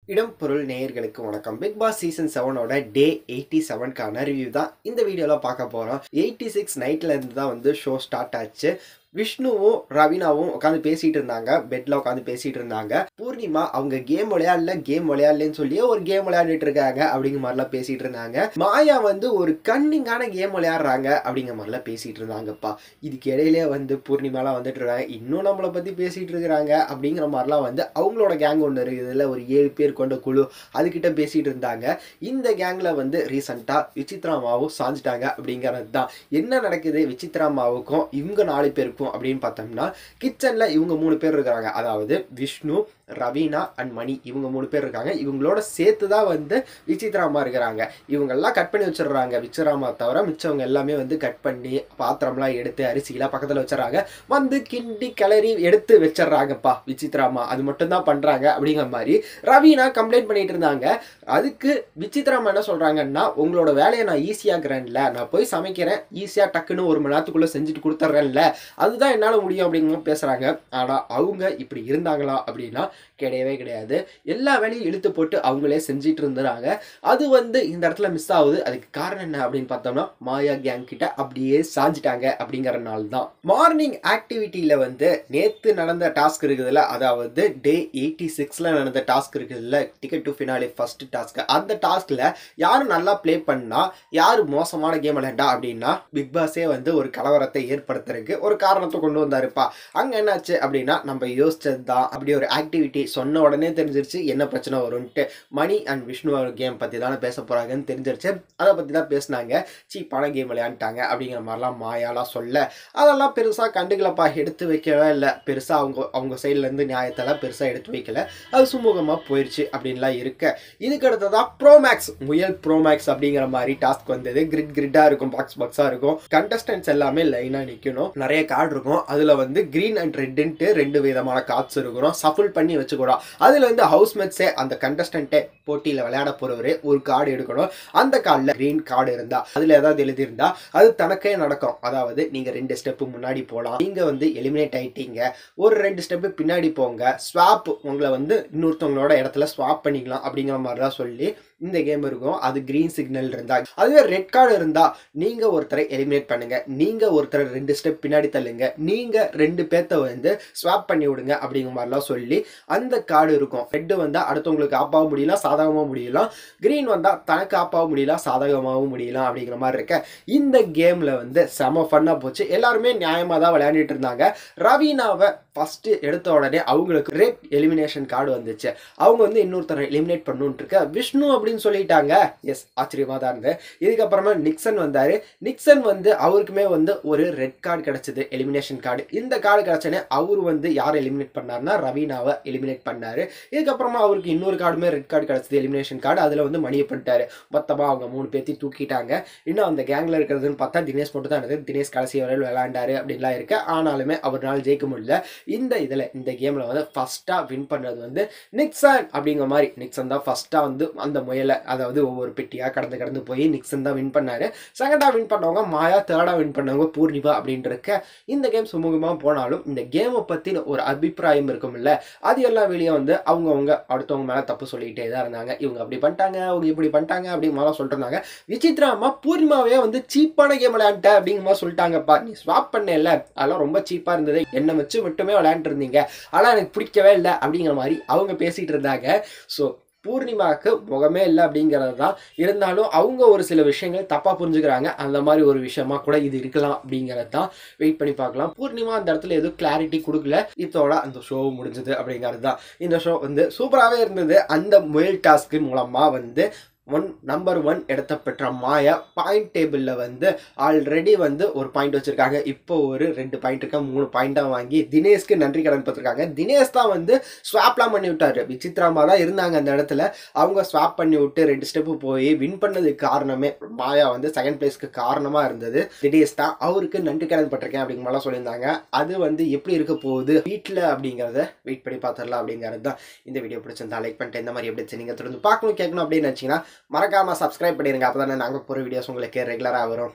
இடம் பொருள் நேயர்களுக்கு வணக்கம் பிக் பாஸ் சீசன் செவனோட டே எயிட்டி செவன்க்கான ரிவ்யூ தான் இந்த வீடியோவில் பார்க்க போகிறோம் எயிட்டி சிக்ஸ் நைட்ல இருந்து தான் வந்து ஷோ ஸ்டார்ட் ஆச்சு விஷ்ணுவும் ரவீனாவும் உட்காந்து பேசிட்டு இருந்தாங்க பெட்ல உட்காந்து பேசிட்டு இருந்தாங்க பூர்ணிமா அவங்க கேம் விளையாடல கேம் விளையாடலன்னு சொல்லி ஒரு கேம் விளையாடிட்டு இருக்காங்க அப்படிங்கிற மாதிரிலாம் பேசிட்டு இருந்தாங்க மாயா வந்து ஒரு கன்னிங்கான கேம் விளையாடுறாங்க அப்படிங்கிற மாதிரிலாம் பேசிட்டு இருந்தாங்கப்பா இதுக்கு இடையிலே வந்து பூர்ணிமாலாம் வந்துட்டு இருக்காங்க இன்னும் நம்மளை பத்தி பேசிட்டு இருக்கிறாங்க அப்படிங்கிற மாதிரிலாம் வந்து அவங்களோட கேங் ஒன்று இருக்குதுல ஒரு ஏழு பேர் கொண்ட குழு அதுகிட்ட பேசிட்டு இருந்தாங்க இந்த கேங்ல வந்து ரீசெண்டா விசித்ராமாவும் சாஞ்சிட்டாங்க அப்படிங்கிறது தான் என்ன நடக்குது விசித்ராமாவுக்கும் இவங்க நாலு பேருக்கும் அப்படின்னு பார்த்தோம்னா கிச்சன்ல இவங்க மூணு பேர் இருக்காங்க அதாவது விஷ்ணு ரவீனா அண்ட் மணி இவங்க மூணு பேர் இருக்காங்க இவங்களோட சேர்த்து தான் வந்து விசித்ராமா இருக்கிறாங்க இவங்கெல்லாம் கட் பண்ணி வச்சிடுறாங்க விசித்ராமா தவிர மிச்சவங்க எல்லாமே வந்து கட் பண்ணி பாத்திரம்லாம் எடுத்து அரிசிலாம் பக்கத்தில் வச்சிடறாங்க வந்து கிண்டி கிளறி எடுத்து வச்சிடுறாங்கப்பா விசித்ராமா அது மட்டும் தான் பண்றாங்க அப்படிங்கிற மாதிரி ரவீனா கம்ப்ளைண்ட் பண்ணிட்டு இருந்தாங்க அதுக்கு விசித்ராமா என்ன சொல்றாங்கன்னா உங்களோட வேலையை நான் ஈஸியாக்குறேன்ல நான் போய் சமைக்கிறேன் ஈஸியாக டக்குன்னு ஒரு மணி நேரத்துக்குள்ள செஞ்சுட்டு கொடுத்துட்றேன்ல அதுதான் என்னால் முடியும் அப்படிங்கிற பேசுறாங்க ஆனால் அவங்க இப்படி இருந்தாங்களா அப்படின்னா கிடையவே கிடையாது எல்லா வேலையும் இழுத்து போட்டு அவங்களே செஞ்சிட்டு இருந்துறாங்க அது வந்து இந்த இடத்துல மிஸ் ஆகுது அதுக்கு காரணம் என்ன அப்படின்னு பார்த்தோம்னா மாயா கேங் கிட்ட அப்படியே சாஞ்சிட்டாங்க அப்படிங்கறனால தான் மார்னிங் ஆக்டிவிட்டியில வந்து நேத்து நடந்த டாஸ்க் இருக்குதுல்ல அதாவது டே எயிட்டி சிக்ஸ்ல நடந்த டாஸ்க் இருக்குதுல்ல ticket to finale first task அந்த டாஸ்க்ல யாரு நல்லா ப்ளே பண்ணா யாரு மோசமான கேம் விளையாண்டா அப்படின்னா பிக் பாஸே வந்து ஒரு கலவரத்தை ஏற்படுத்துறதுக்கு ஒரு காரணத்தை கொண்டு வந்தாருப்பா அங்க என்னாச்சு அப்படின்னா நம்ம யோசிச்சது தான் அப்படி ஒரு ஆக்டிவிட்டி சொன்ன உடனே தெரிஞ்சிருச்சு என்ன பிரச்சனை வரும்ன்ட்டு மணி அண்ட் விஷ்ணு கேம் பத்தி தானே பேச போறாங்கன்னு தெரிஞ்சிருச்சு அதை பத்தி தான் பேசினாங்க சீப்பான கேம் விளையாண்டாங்க அப்படிங்கிற மாதிரிலாம் மாயாலாம் சொல்ல அதெல்லாம் பெருசா கண்டுக்கலப்பா எடுத்து வைக்கவே இல்லை பெருசா அவங்க அவங்க சைட்ல இருந்து நியாயத்தெல்லாம் பெருசா எடுத்து வைக்கல அது சுமூகமா போயிடுச்சு அப்படின்லாம் இருக்க இதுக்கு அடுத்ததா ப்ரோமேக்ஸ் முயல் ப்ரோமேக்ஸ் அப்படிங்கிற மாதிரி டாஸ்க் வந்தது கிரிட் கிரிட்டா இருக்கும் பாக்ஸ் பாக்ஸா இருக்கும் கண்டஸ்டன்ஸ் எல்லாமே லைனா நிக்கணும் நிறைய கார்டு இருக்கும் அதுல வந்து கிரீன் அண்ட் ரெட்டுன்ட்டு ரெண்டு விதமான கார்ட்ஸ் இருக்கும் சஃபுல் பண்ணி வச்சுக்கூடாது அதுல வந்து ஹவுஸ் மேட்ஸே அந்த கண்டஸ்டன்ட்டே போட்டியில விளையாட போறவரு ஒரு கார்டு எடுக்கணும் அந்த கார்டில் கிரீன் கார்டு இருந்தா அதுல ஏதாவது எழுதியிருந்தா அது தனக்கே நடக்கும் அதாவது நீங்க ரெண்டு ஸ்டெப் முன்னாடி போகலாம் நீங்க வந்து எலிமினேட் ஆயிட்டீங்க ஒரு ரெண்டு ஸ்டெப் பின்னாடி போங்க ஸ்வாப் உங்களை வந்து இன்னொருத்தவங்களோட இடத்துல ஸ்வாப் பண்ணிக்கலாம் அப்படிங்கிற மாதிரி தான் சொல்லி இந்த கேம் இருக்கும் அது கிரீன் சிக்னல் இருந்தா அதுவே ரெட் கார்டு இருந்தா நீங்க ஒருத்தரை எலிமினேட் பண்ணுங்க நீங்க ஒருத்தரை ரெண்டு ஸ்டெப் பின்னாடி தள்ளுங்க நீங்க ரெண்டு பேர்த்த வந்து ஸ்வாப் பண்ணி விடுங்க அப்படிங்கிற மாதிரிலாம் சொல்லி அந்த கார்டு இருக்கும் ரெட்டு வந்தா அடுத்தவங்களுக்கு ஆப்பாக முடியலாம் சாதகமாக முடியலாம் கிரீன் வந்தா தனக்கு ஆப்பாக முடியலாம் சாதகமாகவும் முடியலாம் அப்படிங்கிற மாதிரி இருக்க இந்த கேம்ல வந்து செம ஃபன்னா போச்சு எல்லாருமே நியாயமாக தான் விளையாண்டுட்டு இருந்தாங்க ரவீனாவை ஃபர்ஸ்ட் எடுத்த உடனே அவங்களுக்கு ரெட் எலிமினேஷன் கார்டு வந்துச்சு அவங்க வந்து இன்னொருத்தரை எலிமினேட் பண்ணுன்ட்டு இருக்க விஷ்ணு அப்படின்னு சொல்லிட்டாங்க எஸ் ஆச்சரியமா தான் இருந்தது இதுக்கப்புறமா நிக்சன் வந்தாரு நிக்சன் வந்து அவருக்குமே வந்து ஒரு ரெட் கார்டு கிடைச்சது எலிமினேஷன் கார்டு இந்த கார்டு கிடைச்சனே அவர் வந்து யார் எலிமினேட் பண்ணாருன்னா ரவீனாவை எலிமினேட் பண்ணாரு இதுக்கப்புறமா அவருக்கு இன்னொரு கார்டுமே ரெட் கார்டு கிடைச்சது எலிமினேஷன் கார்டு அதுல வந்து மணியை பண்ணிட்டாரு மொத்தமா அவங்க மூணு பேர்த்தையும் தூக்கிட்டாங்க இன்னும் அந்த கேங்ல இருக்கிறதுன்னு பார்த்தா தினேஷ் மட்டும் தான் இருந்தது தினேஷ் கடைசி வரையில் விளையாண்டாரு அப்படின்லாம் இருக்கு ஆனாலுமே அவரால் ஜெயிக்க முடியல இந்த இதுல இந்த கேம்ல வந்து ஃபர்ஸ்டா வின் பண்ணது வந்து நிக்சன் அப்படிங்கிற மாதிரி நிக்சன் தான் ஃபர்ஸ்டா வந்து அந்த முயலை அதாவது ஒவ்வொரு பெட்டியா கடந்து கடந்து போய் நிக்சன் தான் வின் பண்ணாரு செகண்டா வின் பண்ணவங்க மாயா தேர்டா வின் பண்ணவங்க பூர்ணிமா அப்படின்னு இருக்க இந்த கேம் சுமூகமா போனாலும் இந்த கேமை பத்தின ஒரு அபிப்பிராயம் இருக்கும்ல அது எல்லாம் வெளியே வந்து அவங்கவுங்க அடுத்தவங்க மேல தப்பு சொல்லிக்கிட்டே தான் இருந்தாங்க இவங்க அப்படி பண்ணிட்டாங்க அவங்க இப்படி பண்ணிட்டாங்க அப்படிங்கிற மாதிரி சொல்லிட்டு இருந்தாங்க விசித்ரா அம்மா பூர்ணிமாவே வந்து சீப்பான கேம் விளையாண்ட அப்படிங்கிற மாதிரி சொல்லிட்டாங்கப்பா நீ ஸ்வாப் பண்ணல அதெல்லாம் ரொம்ப சீப்பா இருந்தது என்னை வச்சு மட்டுமே விளையாண்டு இருந்தீங்க ஆனால் எனக்கு பிடிக்கவே இல்லை அப்படிங்கிற மாதிரி அவங்க பேசிட்டு இருந்தாங்க ஸோ பூர்ணிமாவுக்கு முகமே இல்லை அப்படிங்கிறது தான் இருந்தாலும் அவங்க ஒரு சில விஷயங்கள் தப்பாக புரிஞ்சுக்கிறாங்க அந்த மாதிரி ஒரு விஷயமா கூட இது இருக்கலாம் அப்படிங்கிறது தான் வெயிட் பண்ணி பார்க்கலாம் பூர்ணிமா அந்த இடத்துல எதுவும் கிளாரிட்டி கொடுக்கல இதோட அந்த ஷோ முடிஞ்சது அப்படிங்கிறது தான் இந்த ஷோ வந்து சூப்பராகவே இருந்தது அந்த முயல் டாஸ்க்கு மூலமாக வந்து ஒன் நம்பர் ஒன் இடத்த பெற்ற மாயா பாயிண்ட் டேபிளில் வந்து ஆல்ரெடி வந்து ஒரு பாயிண்ட் வச்சுருக்காங்க இப்போ ஒரு ரெண்டு பாயிண்ட் இருக்க மூணு பாயிண்ட்டாக வாங்கி தினேஷ்க்கு நன்றி கடன் பார்த்துருக்காங்க தினேஷ் தான் வந்து ஸ்வாப்லாம் பண்ணி விட்டாரு விசித்ராமா தான் இருந்தாங்க அந்த இடத்துல அவங்க ஸ்வாப் பண்ணி விட்டு ரெண்டு ஸ்டெப்பு போய் வின் பண்ணதுக்கு காரணமே மாயா வந்து செகண்ட் பிளேஸ்க்கு காரணமாக இருந்தது தினேஷ் தான் அவருக்கு நன்றி கடன் பட்டிருக்கேன் அப்படிங்கிற மாதிரிலாம் சொல்லியிருந்தாங்க அது வந்து எப்படி இருக்க போகுது வீட்டில் அப்படிங்கிறத வெயிட் பண்ணி பார்த்துடலாம் அப்படிங்கிறது தான் இந்த வீடியோ பிடிச்சிருந்தா லைக் பண்ணிட்டு இந்த மாதிரி எப்படி நீங்கள் தொடர்ந்து பார்க்கணும் கேட்கணும் அப்படின்னு நினச்சிங்கன்னா மறக்காமல் சப்ஸ்கிரைப் பண்ணிடுங்க அப்போ தானே நாங்கள் போகிற வீடியோஸ் உங்களுக்கு ரெகுலராக வரும்